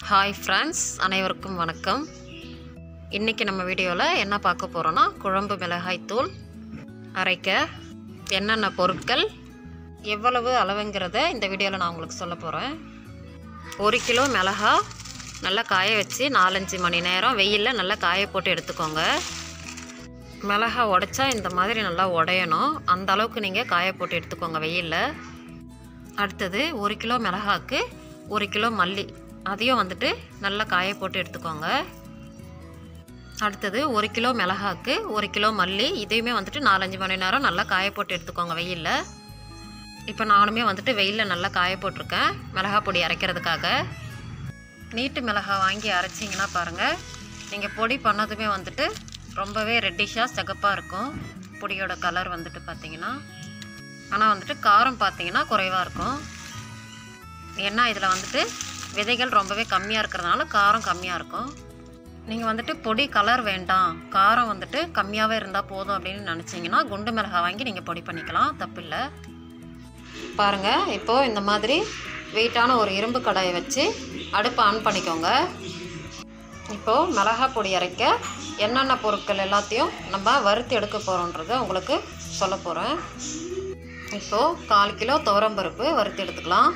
hi friends அனைவருக்கும் வணக்கம் இன்றைக்கி நம்ம வீடியோவில் என்ன பார்க்க போகிறோன்னா குழம்பு மிளகாய் தூள் அரைக்க என்னென்ன பொருட்கள் எவ்வளவு அளவுங்கிறத இந்த வீடியோவில் நான் உங்களுக்கு சொல்ல போகிறேன் ஒரு கிலோ மிளகா நல்லா காய வச்சு நாலஞ்சு மணி நேரம் வெயிலில் நல்லா காய போட்டு எடுத்துக்கோங்க மிளகா உடைச்சா இந்த மாதிரி நல்லா உடையணும் அந்த அளவுக்கு நீங்கள் காய போட்டு எடுத்துக்கோங்க வெயிலில் அடுத்தது ஒரு கிலோ மிளகாக்கு ஒரு கிலோ மல்லி அதையும் வந்துட்டு நல்லா காய போட்டு எடுத்துக்கோங்க அடுத்தது ஒரு கிலோ மிளகாக்கு ஒரு கிலோ மல்லி இதையுமே வந்துட்டு நாலஞ்சு மணி நேரம் நல்லா காய போட்டு எடுத்துக்கோங்க வெயிலில் இப்போ நானுமே வந்துட்டு வெயிலில் நல்லா காய போட்டிருக்கேன் மிளகா பொடி அரைக்கிறதுக்காக நீட்டு மிளகா வாங்கி அரைச்சிங்கன்னா பாருங்கள் நீங்கள் பொடி பண்ணதுமே வந்துட்டு ரொம்பவே ரெட்டிஷாக சிகப்பாக இருக்கும் பொடியோட கலர் வந்துட்டு பார்த்தீங்கன்னா ஆனால் வந்துட்டு காரம் பார்த்தீங்கன்னா குறைவாக இருக்கும் ஏன்னா இதில் வந்துட்டு விதைகள் ரொம்பவே கம்மியாக இருக்கிறதுனால காரம் கம்மியாக இருக்கும் நீங்கள் வந்துட்டு பொடி கலர் வேண்டாம் காரம் வந்துட்டு கம்மியாகவே இருந்தால் போதும் அப்படின்னு நினச்சிங்கன்னா குண்டு மிளகாய் வாங்கி நீங்கள் பொடி பண்ணிக்கலாம் தப்பில்லை பாருங்கள் இப்போது இந்த மாதிரி வெயிட்டான ஒரு இரும்பு கடாயை வச்சு அடுப்பை ஆன் பண்ணிக்கோங்க இப்போது மிளகா பொடி அரைக்க என்னென்ன பொருட்கள் எல்லாத்தையும் நம்ம வறுத்து எடுக்க போகிறோன்றதை உங்களுக்கு சொல்ல போகிறேன் இப்போது கால் கிலோ துவரம்பருப்பு வறுத்து எடுத்துக்கலாம்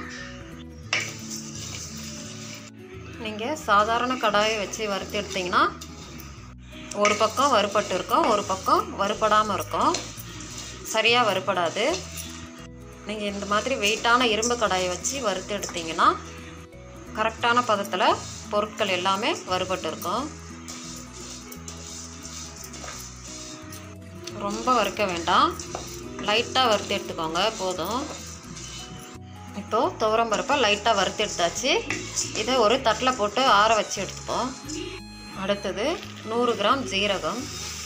நீங்கள் சாதாரண கடாயை வச்சு வறுத்து எடுத்திங்கன்னா ஒரு பக்கம் வறுபட்டு இருக்கும் ஒரு பக்கம் வறுபடாமல் இருக்கும் சரியாக வறுபடாது நீங்கள் இந்த மாதிரி வெயிட்டான இரும்பு கடாயை வச்சு வறுத்து எடுத்திங்கன்னா கரெக்டான பதத்தில் பொருட்கள் எல்லாமே வறுபட்டு இருக்கும் ரொம்ப வறுக்க வேண்டாம் லைட்டாக வறுத்து எடுத்துக்கோங்க போதும் இப்போது துவரம்பருப்பை லைட்டாக வறுத்து எடுத்தாச்சு இதை ஒரு தட்டில் போட்டு ஆற வச்சு எடுத்துப்போம் அடுத்தது நூறு கிராம் ஜீரகம்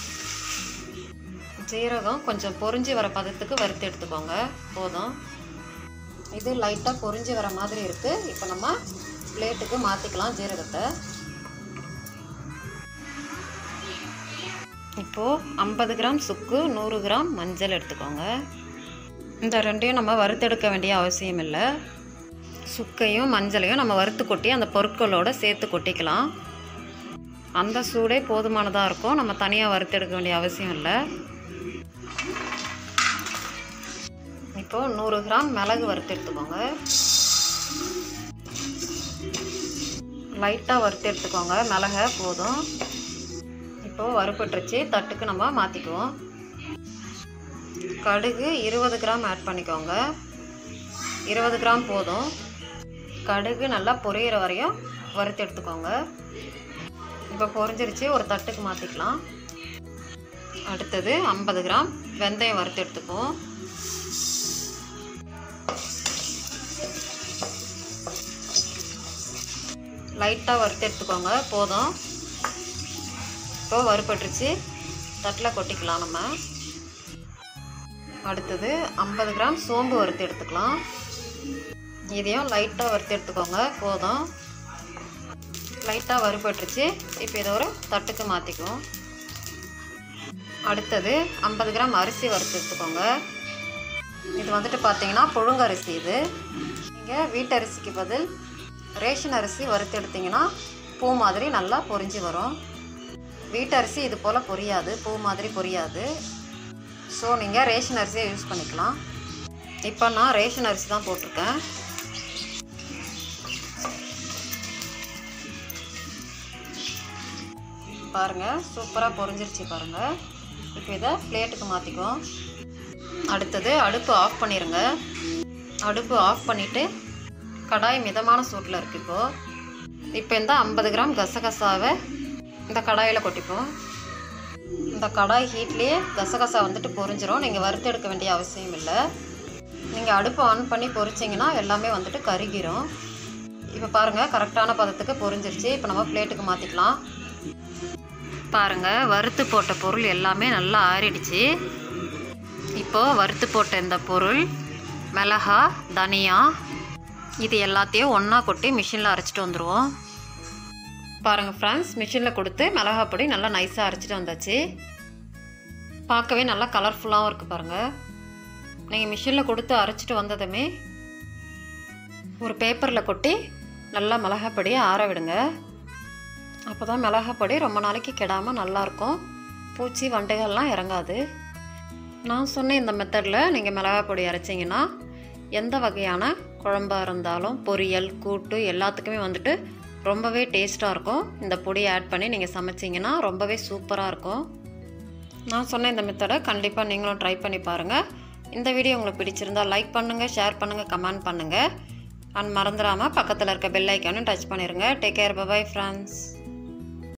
ஜீரகம் கொஞ்சம் பொரிஞ்சு வர பதத்துக்கு வறுத்து எடுத்துக்கோங்க போதும் இது லைட்டாக பொரிஞ்சு வர மாதிரி இருக்குது இப்போ நம்ம பிளேட்டுக்கு மாற்றிக்கலாம் ஜீரகத்தை இப்போது ஐம்பது கிராம் சுக்கு நூறு கிராம் மஞ்சள் எடுத்துக்கோங்க இந்த ரெண்டையும் நம்ம வறுத்தெடுக்க வேண்டிய அவசியம் இல்லை சுக்கையும் மஞ்சளையும் நம்ம வறுத்து கொட்டி அந்த பொருட்களோடு சேர்த்து கொட்டிக்கலாம் அந்த சூடே போதுமானதாக இருக்கும் நம்ம தனியாக வறுத்தெடுக்க வேண்டிய அவசியம் இல்லை இப்போது நூறு கிராம் மிளகு வறுத்து எடுத்துக்கோங்க லைட்டாக வறுத்து எடுத்துக்கோங்க மிளகை போதும் இப்போது வறுப்பட்டுருச்சு தட்டுக்கு நம்ம மாற்றிக்குவோம் கடுகு இருபது கிராம் ஆட் பண்ணிக்கோங்க இருபது கிராம் போதும் கடுகு நல்லா பொரியிற வரையும் வறுத்து எடுத்துக்கோங்க இப்போ பொரிஞ்சிருச்சு ஒரு தட்டுக்கு மாற்றிக்கலாம் அடுத்தது ஐம்பது கிராம் வெந்தயம் வறுத்து எடுத்துக்குவோம் லைட்டாக வறுத்து எடுத்துக்கோங்க போதும் இப்போ வறுப்பட்டுருச்சு தட்டில் கொட்டிக்கலாம் நம்ம அடுத்தது ஐம்பது கிராம் சோம்பு வறுத்து எடுத்துக்கலாம் இதையும் லைட்டாக வறுத்து எடுத்துக்கோங்க போதும் லைட்டாக வறுபட்டுருச்சு இப்போ இதை ஒரு தட்டுக்கு மாற்றிக்குவோம் அடுத்தது ஐம்பது கிராம் அரிசி வறுத்து எடுத்துக்கோங்க இது வந்துட்டு பார்த்தீங்கன்னா புழுங்கரிசி இது நீங்கள் வீட்டரிசிக்கு பதில் ரேஷன் அரிசி வறுத்து எடுத்திங்கன்னா பூ மாதிரி நல்லா பொரிஞ்சு வரும் வீட்டரிசி இது போல் பொரியாது பூ மாதிரி பொரியாது ஸோ நீங்கள் ரேஷன் அரிசியை யூஸ் பண்ணிக்கலாம் இப்போ நான் ரேஷன் அரிசி தான் போட்டிருக்கேன் பாருங்கள் சூப்பராக பொரிஞ்சிருச்சு பாருங்கள் இப்போ இதை பிளேட்டுக்கு மாற்றிக்குவோம் அடுத்தது அடுப்பு ஆஃப் பண்ணிடுங்க அடுப்பு ஆஃப் பண்ணிவிட்டு கடாய் மிதமான சூட்டில் இருக்குது இப்போது இப்போ இந்த ஐம்பது கிராம் கசகசாவை இந்த கடாயில் கொட்டிப்போம் இந்த கடாய் ஹீட்லேயே கசகசா வந்துட்டு பொரிஞ்சிரும் நீங்கள் வறுத்து எடுக்க வேண்டிய அவசியம் இல்லை நீங்கள் அடுப்பு ஆன் பண்ணி பொரிச்சிங்கன்னா எல்லாமே வந்துட்டு கருகிரும் இப்போ பாருங்கள் கரெக்டான பதத்துக்கு பொரிஞ்சிருச்சு இப்போ நம்ம பிளேட்டுக்கு மாற்றிக்கலாம் பாருங்கள் வறுத்து போட்ட பொருள் எல்லாமே நல்லா ஆறிடுச்சு இப்போது வறுத்து போட்ட இந்த பொருள் மிளகா தனியா இது எல்லாத்தையும் ஒன்றா கொட்டி மிஷினில் அரைச்சிட்டு வந்துடுவோம் பாருங்கள் ஃப்ரெண்ட்ஸ் மிஷினில் கொடுத்து மிளகா பொடி நல்லா நைஸாக அரைச்சிட்டு வந்தாச்சு பார்க்கவே நல்லா கலர்ஃபுல்லாகவும் இருக்குது பாருங்கள் நீங்கள் மிஷினில் கொடுத்து அரைச்சிட்டு வந்ததுமே ஒரு பேப்பரில் கொட்டி நல்லா மிளகாப்பொடியை ஆற விடுங்க அப்போ தான் மிளகாப்பொடி ரொம்ப நாளைக்கு கெடாமல் நல்லாயிருக்கும் பூச்சி வண்டுகள்லாம் இறங்காது நான் சொன்ன இந்த மெத்தடில் நீங்கள் மிளகாய் பொடி அரைச்சிங்கன்னா எந்த வகையான குழம்பாக இருந்தாலும் பொரியல் கூட்டு எல்லாத்துக்குமே வந்துட்டு ரொம்பவே டேஸ்ட்டாக இருக்கும் இந்த பொடியை ஆட் பண்ணி நீங்கள் சமைச்சிங்கன்னா ரொம்பவே சூப்பராக இருக்கும் நான் சொன்ன இந்த மெத்தடை கண்டிப்பாக நீங்களும் ட்ரை பண்ணி பாருங்கள் இந்த வீடியோ உங்களுக்கு பிடிச்சிருந்தா லைக் பண்ணுங்கள் ஷேர் பண்ணுங்கள் கமெண்ட் பண்ணுங்கள் அண்ட் மறந்துடாமல் பக்கத்தில் இருக்க பெல் ஐக்கானும் டச் பண்ணிடுங்க டேக் கேர் பபாய் ஃப்ரெண்ட்ஸ்